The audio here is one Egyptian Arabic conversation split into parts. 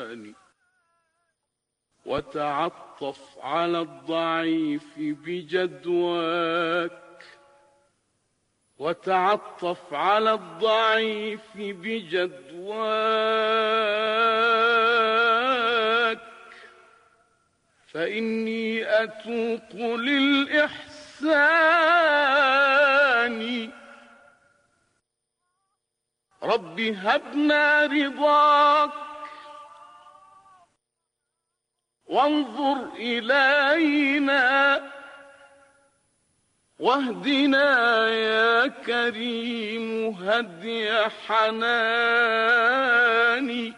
الإحسان وتعطف على الضعيف بجدواك وتعطف على الضعيف بجدواك فإني أتوق للإحسان رب هبنا رضاك وانظر إلينا واهدنا يا كريم هدي حناني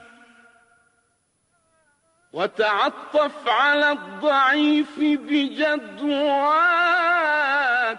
وتعطف على الضعيف بجدواك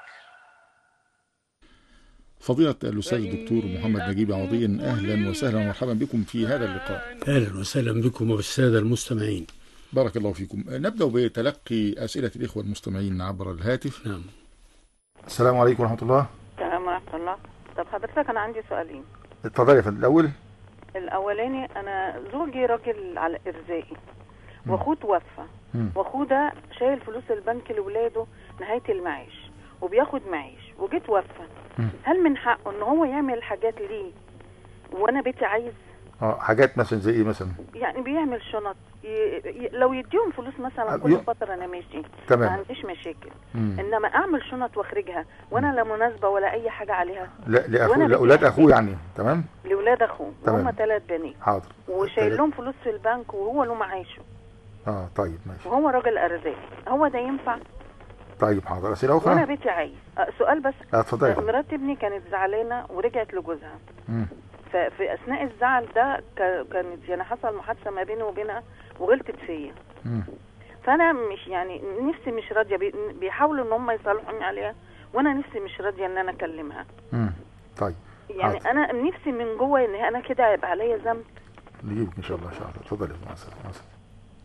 فضيلة الأستاذ الدكتور محمد نجيب عوضي أهلا وسهلا ومرحبا بكم في هذا اللقاء اهلا وسهلا بكم وبالساده المستمعين بارك الله فيكم نبدأ بتلقي أسئلة الإخوة المستمعين عبر الهاتف نعم السلام عليكم ورحمة الله السلام ورحمة الله طب حضرتك أنا عندي سؤالين اتفضلي يا فندم الأول الأولاني أنا زوجي راجل على إرزاقي مم. وأخوه توفى مم. وأخوه ده شايل فلوس البنك لولاده نهاية المعاش وبياخد معاش وجه توفى مم. هل من حقه إن هو يعمل حاجات ليه وأنا بيتي عايز اه حاجات مثلا زي ايه مثلا يعني بيعمل شنط ي... ي... لو يديهم فلوس مثلا أه، كل ي- فترة أنا ماشي ما تمام عنديش مشاكل مم. إنما أعمل شنط وأخرجها وأنا لا مناسبة ولا أي حاجة عليها لا لأخو وأنا لأولاد بدي أخوه يعني تمام لولاد أخوه تمام. هم ثلاث بنات حاضر وشايل لهم فلوس في البنك وهو له معاشه اه طيب ماشي وهو راجل ارزاق هو ده ينفع طيب حاضر أسئلة وانا أخرى بيتي عايز أه، سؤال بس اه اتفضلي يا فندم. مرات ابني كانت زعلانه ورجعت لجوزها مم. ففي اثناء الزعل ده ك- كانت يعني حصل محادثه ما بيني وبينها وغلطت فيا مم. فانا مش يعني نفسي مش راضيه بي- بيحاولوا ان هم يصالحوني عليها وانا نفسي مش راضيه ان انا اكلمها مم. طيب يعني حاضر. انا نفسي من جوه ان انا كده هيبقى عليا ذنب نجيبك إن شاء الله إن شاء الله اتفضلي مع السلامة مع السلامة.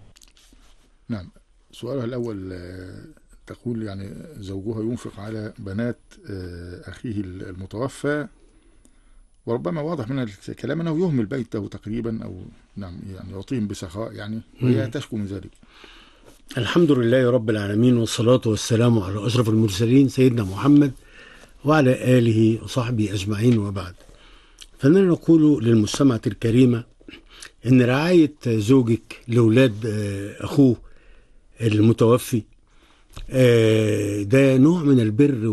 نعم سؤالها الأول آه، تقول يعني زوجها ينفق على بنات آه، أخيه المتوفى وربما واضح من الكلام أنه يهمل بيته تقريبا أو نعم يعني يعطيهم بسخاء يعني وهي مم. تشكو من ذلك الحمد لله رب العالمين والصلاة والسلام على أشرف المرسلين سيدنا محمد وعلى آله وصحبه أجمعين وبعد فإننا نقول للمستمعة الكريمة إن رعاية زوجك لأولاد آه، أخوه المتوفي آه، ده نوع من البر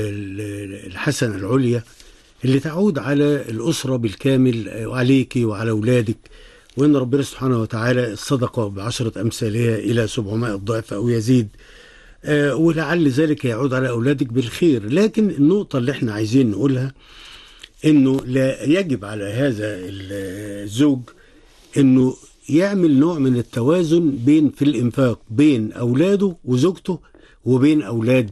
والحسنة العليا اللي تعود على الأسرة بالكامل آه، وعليك وعلى أولادك وإن ربنا سبحانه وتعالى الصدقة بعشرة أمثالها إلى 700 ضعف أو يزيد آه، ولعل ذلك يعود على أولادك بالخير لكن النقطة اللي احنا عايزين نقولها إنه لا يجب على هذا الزوج إنه يعمل نوع من التوازن بين في الإنفاق بين أولاده وزوجته وبين أولاد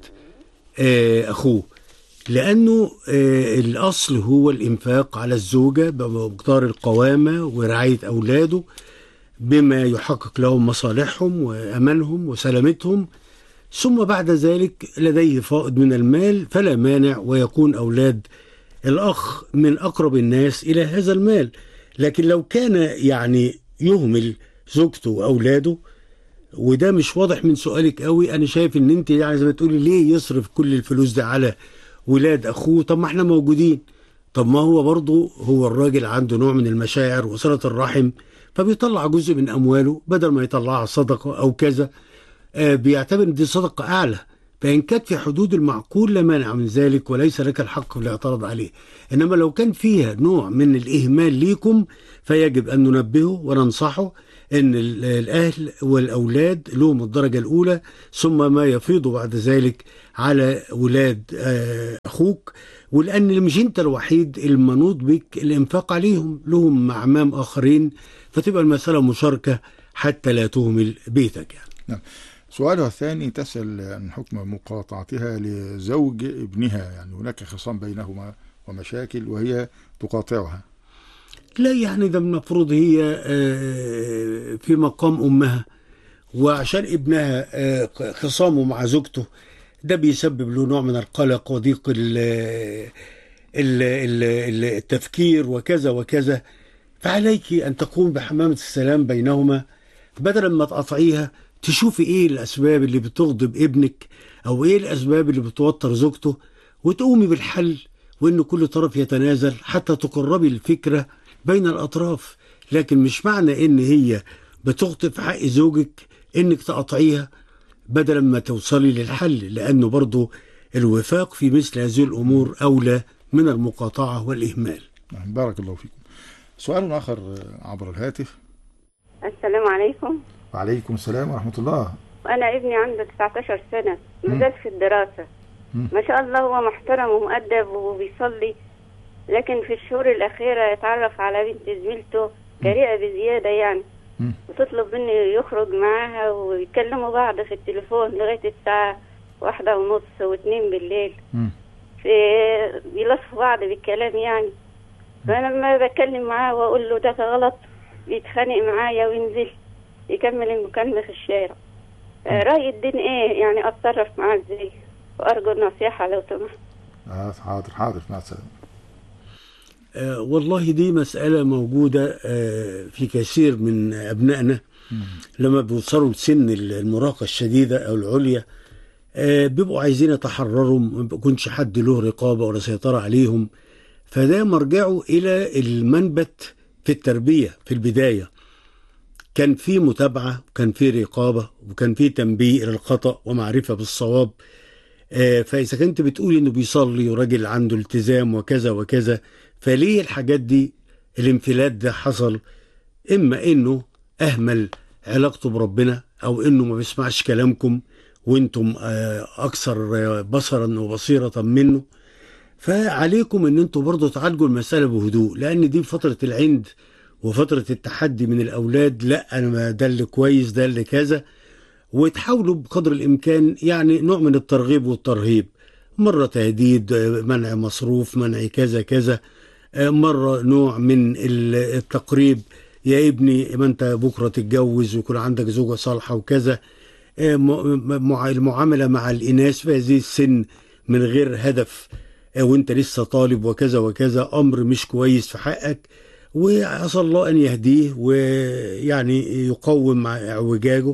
آه، أخوه لأنه آه، الأصل هو الإنفاق على الزوجة بمقدار القوامة ورعاية أولاده بما يحقق لهم مصالحهم وأمانهم وسلامتهم ثم بعد ذلك لديه فائض من المال فلا مانع ويكون أولاد الأخ من أقرب الناس إلى هذا المال لكن لو كان يعني يهمل زوجته وأولاده وده مش واضح من سؤالك قوي انا شايف ان انت يعني زي ما تقولي ليه يصرف كل الفلوس ده على ولاد اخوه طب ما احنا موجودين طب ما هو برضه هو الراجل عنده نوع من المشاعر وصلة الرحم فبيطلع جزء من امواله بدل ما يطلعها صدقة او كذا آه بيعتبر ان دي صدقة اعلى فان كانت في حدود المعقول لا مانع من ذلك وليس لك الحق في الاعتراض عليه انما لو كان فيها نوع من الاهمال ليكم فيجب ان ننبهه وننصحه ان ال- الاهل والاولاد لهم الدرجه الاولى ثم ما يفيض بعد ذلك على ولاد آه، اخوك ولان مش انت الوحيد المنوط بك الانفاق عليهم لهم اعمام اخرين فتبقى المساله مشاركه حتى لا تهمل بيتك يعني سؤالها الثاني تسأل عن حكم مقاطعتها لزوج ابنها يعني هناك خصام بينهما ومشاكل وهي تقاطعها لا يعني ده المفروض هي آه، في مقام امها وعشان ابنها آه، خصامه مع زوجته ده بيسبب له نوع من القلق وضيق ال- ال- ال- ال- التفكير وكذا وكذا فعليك أن تقوم بحمامة السلام بينهما بدلا ما تقطعيها تشوفي إيه الأسباب اللي بتغضب ابنك أو إيه الأسباب اللي بتوتر زوجته وتقومي بالحل وإن كل طرف يتنازل حتى تقربي الفكرة بين الأطراف لكن مش معنى إن هي بتخطف حق زوجك إنك تقطعيها بدلا ما توصلي للحل لأنه برضو الوفاق في مثل هذه الأمور أولى من المقاطعة والإهمال نعم بارك الله فيكم سؤال آخر آه، عبر الهاتف السلام عليكم وعليكم السلام ورحمة الله أنا ابني عنده 19 سنة مازال في الدراسة مم. ما شاء الله هو محترم ومؤدب وبيصلي لكن في الشهور الأخيرة اتعرف على بنت زميلته جريئة بزيادة يعني مم. وتطلب منه يخرج معاها ويكلموا بعض في التليفون لغاية الساعة واحدة ونص واتنين بالليل مم. في بيلصفوا بعض بالكلام يعني فأنا لما بتكلم معاه وأقول له ده غلط بيتخانق معايا وينزل يكمل المكالمة في الشارع آه، رأي الدين إيه يعني أتصرف معاه إزاي وأرجو النصيحة لو سمحت آه حاضر حاضر مع السلامة آه، والله دي مسألة موجودة آه، في كثير من أبنائنا لما بيوصلوا لسن المراهقة الشديدة أو العليا آه، بيبقوا عايزين يتحرروا ما بيكونش حد له رقابة ولا سيطرة عليهم فده مرجعه إلى المنبت في التربية في البداية كان في متابعة وكان في رقابة وكان في تنبيه إلى الخطأ ومعرفة بالصواب آه، فإذا كنت بتقول إنه بيصلي وراجل عنده التزام وكذا وكذا فليه الحاجات دي الانفلات ده حصل إما إنه أهمل علاقته بربنا أو إنه ما بيسمعش كلامكم وإنتم آه، أكثر آه، بصرا وبصيرة منه فعليكم ان انتوا برضه تعالجوا المساله بهدوء لان دي فتره العند وفتره التحدي من الاولاد لا انا ما ده اللي كويس ده اللي كذا وتحاولوا بقدر الامكان يعني نوع من الترغيب والترهيب مره تهديد آه، منع مصروف منع كذا كذا آه، مره نوع من ال- التقريب يا ابني ما انت بكره تتجوز ويكون عندك زوجه صالحه وكذا آه، م- مع المعامله مع الاناث في هذه السن من غير هدف آه، وانت لسه طالب وكذا وكذا امر مش كويس في حقك وعسى الله ان يهديه ويعني يقوم مع اعوجاجه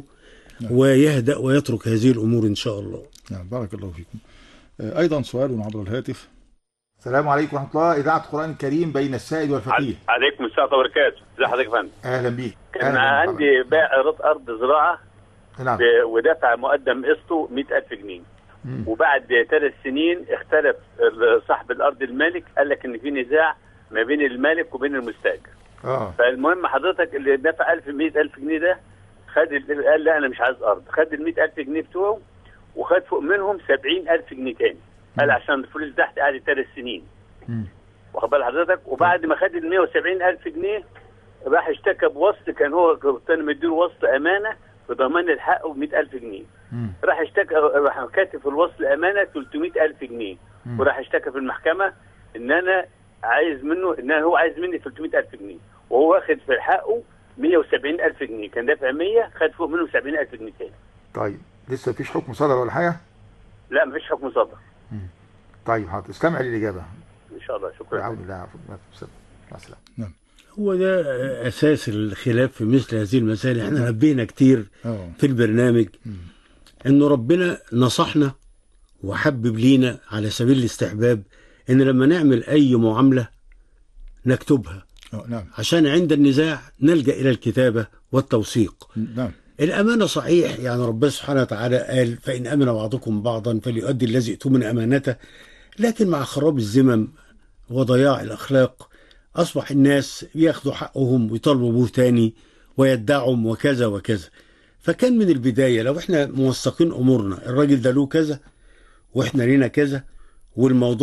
ويهدأ ويترك هذه الامور ان شاء الله. نعم بارك الله فيكم آه، أيضا سؤال عبر الهاتف السلام عليكم ورحمة الله إذاعة القرآن الكريم بين السائل والفقيه عليكم السلام وبركاته ازي حضرتك يا فندم أهلا بيك كان أهلا عندي بائع ارض ارض زراعه نعم ب- ودفع مقدم قسطه 100000 جنيه مم. وبعد ثلاث سنين اختلف ال- صاحب الارض المالك قال لك ان في نزاع ما بين المالك وبين المستاجر اه فالمهم حضرتك اللي دفع 1000 100000 جنيه ده خد ال- قال لا انا مش عايز ارض خد ال 100000 جنيه بتوعه وخد فوق منهم 70000 جنيه تاني قال عشان الفلوس تحت قعدت ثلاث سنين مم. واخد بال حضرتك وبعد ما خد ال 170000 جنيه راح اشتكى بوسط كان هو كان مديله وسط امانه بضمان الحق ب 100000 جنيه مم. راح اشتكى راح كاتب في الوصل امانه 300000 جنيه مم. وراح اشتكى في المحكمه ان انا عايز منه ان هو عايز مني 300000 جنيه وهو واخد في حقه 170000 جنيه كان دافع 100 خد فوق منه 70000 جنيه تاني طيب لسه مفيش حكم صدر ولا حاجة لا مفيش حكم صدر طيب حاضر استمع للإجابة ان شاء الله شكرا بعون الله عفوا مع السلامة مع السلامة نعم هو ده اساس الخلاف في مثل هذه المسائل احنا نبهنا كتير اه في البرنامج انه ربنا نصحنا وحبب لينا على سبيل الاستحباب ان لما نعمل اي معامله نكتبها آه، نعم عشان عند النزاع نلجا الى الكتابه والتوثيق نعم الأمانة صحيح يعني ربنا سبحانه وتعالى قال فإن أمن بعضكم بعضا فليؤدي الذي اؤتمن أمانته لكن مع خراب الذمم وضياع الأخلاق أصبح الناس ياخدوا حقهم ويطالبوا به تاني ويدعهم وكذا وكذا فكان من البداية لو احنا موثقين أمورنا الراجل ده له كذا واحنا لينا كذا والموضوع